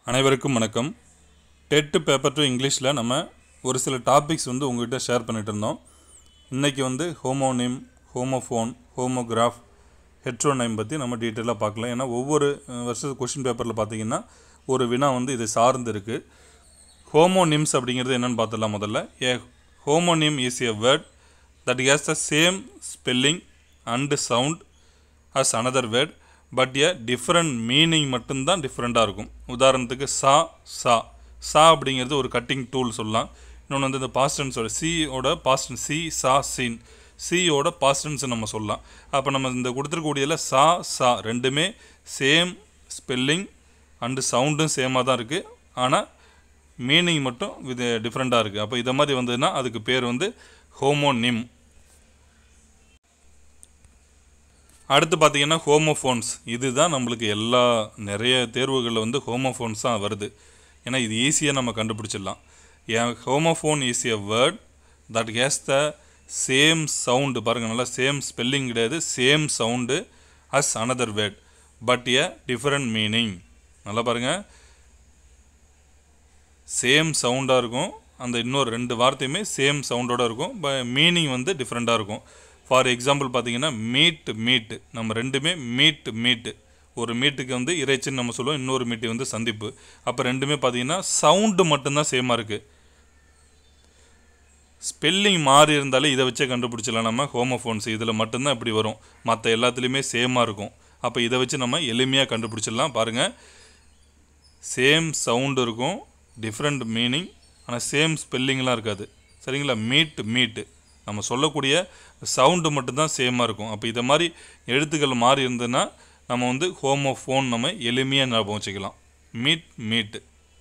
அனைவருக்கும் வணக்கம் TET paper to இங்கிலீஷில் நம்ம ஒரு சில டாபிக்ஸ் வந்து உங்ககிட்ட ஷேர் பண்ணிட்டு இருந்தோம் இன்றைக்கி வந்து ஹோமோனிம் ஹோமோஃபோன் ஹோமோகிராஃப் ஹெட்ரோனைம் பற்றி நம்ம டீட்டெயிலாக பார்க்கலாம் ஏன்னா ஒவ்வொரு அஹ், வருஷத்து கொஷின் பேப்பரில் பார்த்தீங்கன்னா ஒரு வினா வந்து இது சார்ந்து இருக்குது ஹோமோனிம்ஸ் அப்படிங்கிறது என்னன்னு பார்த்துடலாம் முதல்ல a homonym is a word that has the same spelling and sound as another word but a different meaning மட்டும்தான் டிஃப்ரெண்ட்டாக இருக்கும் உதாரணத்துக்கு சா சா சா அப்படிங்கிறது ஒரு கட்டிங் டூல் சொல்லலாம் இன்னொன்று வந்து இந்த பாஸ்டன்ஸோட சியோட பாஸ்டன் சி சா சீன் சியோட பாஸ்டன்ஸ் நம்ம சொல்லலாம் அப்போ நம்ம இந்த கொடுத்துருக்கூடியதில் சா சா ரெண்டுமே சேம் ஸ்பெல்லிங் அண்டு சவுண்டும் சேமாக தான் இருக்குது ஆனால் மீனிங் மட்டும் இது டிஃப்ரெண்ட்டாக இருக்குது அப்போ இதை மாதிரி வந்ததுன்னா அதுக்கு பேர் வந்து ஹோமோனிம் அடுத்து பார்த்தீங்கன்னா ஹோமோஃபோன்ஸ் இதுதான் நம்மளுக்கு எல்லா நிறைய தேர்வுகளில் வந்து ஹோமோஃபோன்ஸ் தான் வருது ஏன்னா இது ஈஸியாக நம்ம கண்டுபிடிச்சிடலாம் ஏன் homophone is a word that has the same sound பாருங்கள் நல்லா சேம் ஸ்பெல்லிங் கிடையாது same sound as another word but a different meaning நல்லா பாருங்கள் சேம் சவுண்டாக இருக்கும் அந்த இன்னொரு ரெண்டு வார்த்தையுமே சேம் சவுண்டோட இருக்கும் மீனிங் வந்து டிஃப்ரெண்ட்டாக இருக்கும் ஃபார் எக்ஸாம்பிள் பார்த்தீங்கன்னா மீட் மீட் நம்ம ரெண்டுமே மீட் மீட்டு ஒரு மீட்டுக்கு வந்து இறைச்சின்னு நம்ம சொல்லுவோம் இன்னொரு மீட்டு வந்து சந்திப்பு அப்போ ரெண்டுமே பார்த்தீங்கன்னா சவுண்டு மட்டும்தான் சேமாக இருக்குது ஸ்பெல்லிங் மாறி இருந்தாலே இதை வச்சே கண்டுபிடிச்சிடலாம் நம்ம ஹோமோஃபோன்ஸ் இதில் மட்டும்தான் இப்படி வரும் மற்ற எல்லாத்துலேயுமே சேமாக இருக்கும் அப்போ இதை வச்சு நம்ம எளிமையாக கண்டுபிடிச்சிடலாம் பாருங்கள் சேம் சவுண்டு இருக்கும் டிஃப்ரெண்ட் மீனிங் ஆனால் சேம் ஸ்பெல்லிங்லாம் இருக்காது சரிங்களா மீட் மீட்டு நம்ம சொல்லக்கூடிய சவுண்டு மட்டும்தான் சேமாக இருக்கும் அப்போ இதை மாதிரி எழுத்துக்கள் மாறி இருந்ததுன்னா நம்ம வந்து ஹோமோஃபோன் நம்ம எளிமையாக ஞாபகம் வச்சுக்கலாம் மீட் மீட்டு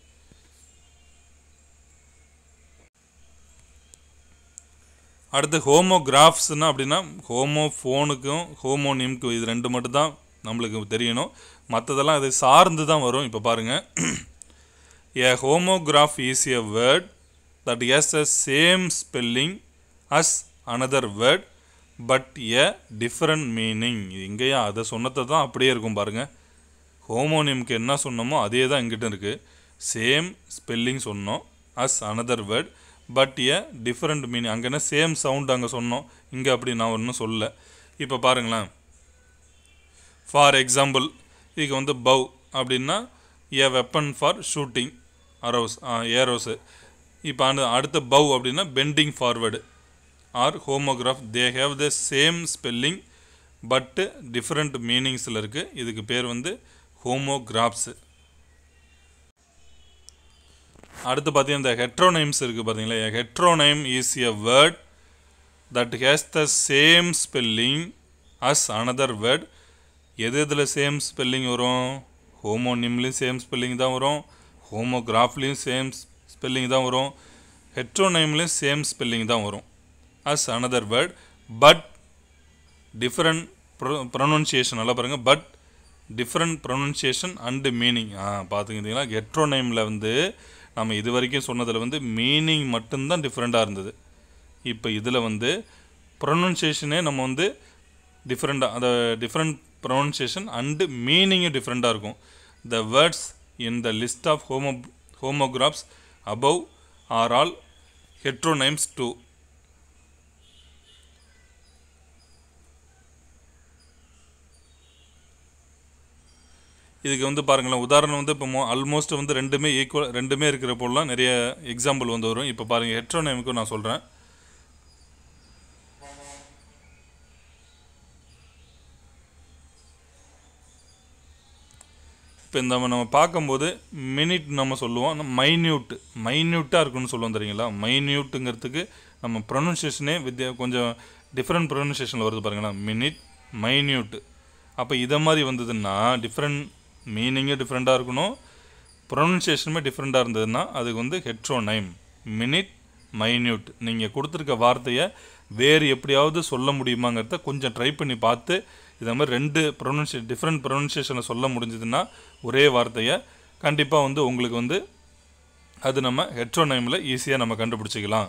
அடுத்து ஹோமோகிராஃப்ஸ்னா அப்படின்னா ஹோமோஃபோனுக்கும் ஹோமோனிம்க்கும் இது ரெண்டு மட்டும் தான் நம்மளுக்கு தெரியணும் மற்றதெல்லாம் இது சார்ந்து தான் வரும் இப்போ பாருங்கள் A homograph is a word that has the same spelling as another word but a different meaning இங்கேயும் அதை சொன்னதை தான் அப்படியே இருக்கும் பாருங்கள் ஹோமோனியம்க்கு என்ன சொன்னோமோ அதே தான் இங்கிட்ட இருக்குது சேம் ஸ்பெல்லிங் சொன்னோம் as another word but a different meaning அங்கே என்ன சேம் சவுண்ட் அங்கே சொன்னோம் இங்கே அப்படி நான் ஒன்றும் சொல்லல இப்போ பாருங்களேன் ஃபார் எக்ஸாம்பிள் இதுக்கு வந்து பவ் அப்படின்னா a weapon for shooting arrows arrows இப்போ அந்த அடுத்த பவ் அப்படின்னா bending forward are homograph they have the same spelling but different மீனிங்ஸில் இருக்குது இதுக்கு பேர் வந்து ஹோமோகிராஃப்ஸு அடுத்து பார்த்தீங்கன்னா இந்த ஹெட்ரோனைம்ஸ் இருக்குது பார்த்தீங்களா heteronym is a word that has the same spelling as another word எது இதில் சேம் ஸ்பெல்லிங் வரும் ஹோமோனிம்லேயும் சேம் ஸ்பெல்லிங் தான் வரும் ஹோமோகிராஃப்லேயும் சேம் ஸ்பெல்லிங் தான் வரும் ஹெட்ரோனைம்லேயும் சேம் ஸ்பெல்லிங் தான் வரும் as another word but different pronunciation நல்லா பாருங்கள் but different pronunciation and meaning ஆ பார்த்துக்கிட்டிங்களா ஹெட்ரோனைமில் வந்து நம்ம இது வரைக்கும் சொன்னதில் வந்து மீனிங் மட்டும்தான் டிஃப்ரெண்ட்டாக இருந்தது இப்போ இதில் வந்து ப்ரொனன்சியேஷனே நம்ம வந்து டிஃப்ரெண்ட்டாக அந்த டிஃப்ரெண்ட் ப்ரொனன்சியேஷன் அண்டு மீனிங்கும் டிஃப்ரெண்ட்டாக இருக்கும் the words in the list of homo homographs above are all heteronyms too இதுக்கு வந்து பாருங்களேன் உதாரணம் வந்து இப்போ ஆல்மோஸ்ட் வந்து ரெண்டுமே ஈக்குவல் ரெண்டுமே இருக்கிற போலாம் நிறைய எக்ஸாம்பிள் வந்து வரும் இப்போ பாருங்கள் ஹெட்ரோனைமுக்கும் நான் சொல்கிறேன் இப்போ இந்த நம்ம பார்க்கும்போது மினிட் நம்ம சொல்லுவோம் மைன்யூட் மைன்யூட்டாக இருக்குன்னு சொல்லுவோம் தெரியுங்களா மைன்யூட்டுங்கிறதுக்கு நம்ம ப்ரொனன்சியேஷனே வித்தியா கொஞ்சம் டிஃப்ரெண்ட் ப்ரொனன்சியேஷனில் வருது பாருங்களேன் மினிட் மைன்யூட்டு அப்போ இதை மாதிரி வந்ததுன்னா டிஃப்ரெண்ட் மீனிங்கும் டிஃப்ரெண்ட்டாக இருக்கணும் ப்ரொனன்சியேஷனுமே டிஃப்ரெண்ட்டாக இருந்ததுன்னா அதுக்கு வந்து ஹெட்ரோனைம் மினிட் மைன்யூட் நீங்கள் கொடுத்துருக்க வார்த்தையை வேறு எப்படியாவது சொல்ல முடியுமாங்கிறத கொஞ்சம் ட்ரை பண்ணி பார்த்து இதை மாதிரி ரெண்டு ப்ரொனன்சியே டிஃப்ரெண்ட் ப்ரொனன்சியேஷனை சொல்ல முடிஞ்சதுன்னா ஒரே வார்த்தையை கண்டிப்பாக வந்து உங்களுக்கு வந்து அது நம்ம ஹெட்ரோனைமில் ஈஸியாக நம்ம கண்டுபிடிச்சிக்கலாம்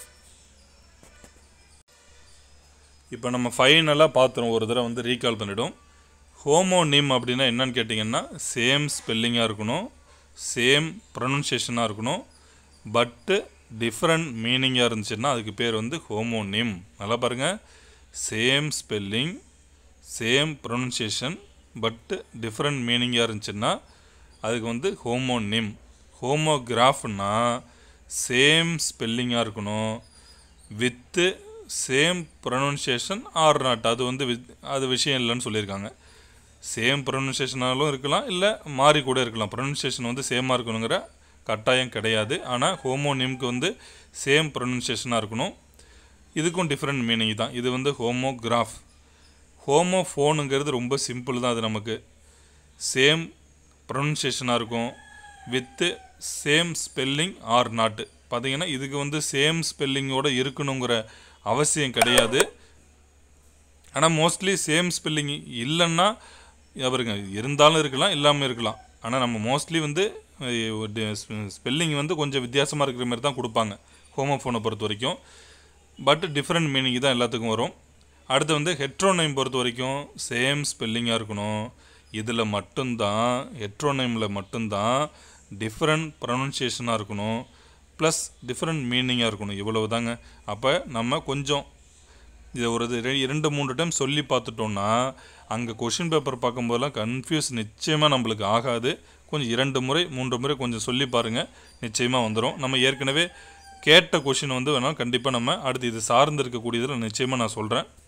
இப்போ நம்ம ஃபைனலாக பார்த்துரும் ஒரு தடவை வந்து ரீகால் பண்ணிடும் ஹோமோனிம் அப்படின்னா என்னன்னு கேட்டிங்கன்னா சேம் ஸ்பெல்லிங்காக இருக்கணும் சேம் ப்ரொனன்சியேஷனாக இருக்கணும் பட்டு டிஃப்ரெண்ட் மீனிங்காக இருந்துச்சுன்னா அதுக்கு பேர் வந்து ஹோமோனிம் நல்லா பாருங்கள் same spelling same pronunciation but different மீனிங்காக இருந்துச்சுன்னா அதுக்கு வந்து ஹோமோனிம் ஹோமோகிராஃப்னா சேம் ஸ்பெல்லிங்காக இருக்கணும் with same pronunciation or not அது வந்து வித் அது விஷயம் இல்லைன்னு சொல்லியிருக்காங்க சேம் ப்ரொனன்சியேஷனாலும் இருக்கலாம் இல்லை மாறி கூட இருக்கலாம் ப்ரொனன்சியேஷன் வந்து சேமாக இருக்கணுங்கிற கட்டாயம் கிடையாது ஆனால் ஹோமோனிம்க்கு வந்து சேம் ப்ரொனன்சியேஷனாக இருக்கணும் இதுக்கும் டிஃப்ரெண்ட் மீனிங் தான் இது வந்து ஹோமோகிராஃப் ஹோமோஃபோனுங்கிறது ரொம்ப சிம்பிள் தான் அது நமக்கு சேம் ப்ரொனன்சியேஷனாக இருக்கும் வித்து சேம் ஸ்பெல்லிங் ஆர் நாட்டு பார்த்தீங்கன்னா இதுக்கு வந்து சேம் ஸ்பெல்லிங்கோடு இருக்கணுங்கிற அவசியம் கிடையாது ஆனால் மோஸ்ட்லி சேம் ஸ்பெல்லிங் இல்லைன்னா அவருங்க இருந்தாலும் இருக்கலாம் இல்லாமல் இருக்கலாம் ஆனால் நம்ம மோஸ்ட்லி வந்து ஸ்பெல்லிங் வந்து கொஞ்சம் வித்தியாசமாக இருக்கிற மாதிரி தான் கொடுப்பாங்க ஹோமோஃபோனை பொறுத்த வரைக்கும் பட் டிஃப்ரெண்ட் மீனிங் தான் எல்லாத்துக்கும் வரும் அடுத்து வந்து ஹெட்ரோனைம் பொறுத்த வரைக்கும் சேம் ஸ்பெல்லிங்காக இருக்கணும் இதில் மட்டும்தான் ஹெட்ரோனைமில் மட்டும்தான் டிஃப்ரெண்ட் ப்ரொனன்சியேஷனாக இருக்கணும் ப்ளஸ் டிஃப்ரெண்ட் மீனிங்காக இருக்கணும் இவ்வளவு தாங்க அப்போ நம்ம கொஞ்சம் இதை ஒரு இது ரெ- இரண்டு மூன்று டைம் சொல்லி பார்த்துட்டோம்னா அங்கே கொஷின் பேப்பர் பார்க்கும்போதெல்லாம் கன்ஃபியூஸ் நிச்சயமாக நம்மளுக்கு ஆகாது கொஞ்சம் இரண்டு முறை மூன்று முறை கொஞ்சம் சொல்லி பாருங்கள் நிச்சயமாக வந்துடும் நம்ம ஏற்கனவே கேட்ட கொஷின் வந்து வேணால் கண்டிப்பாக நம்ம அடுத்து இது சார்ந்து இருக்கக்கூடியதில் நிச்சயமாக நான் சொல்கிறேன்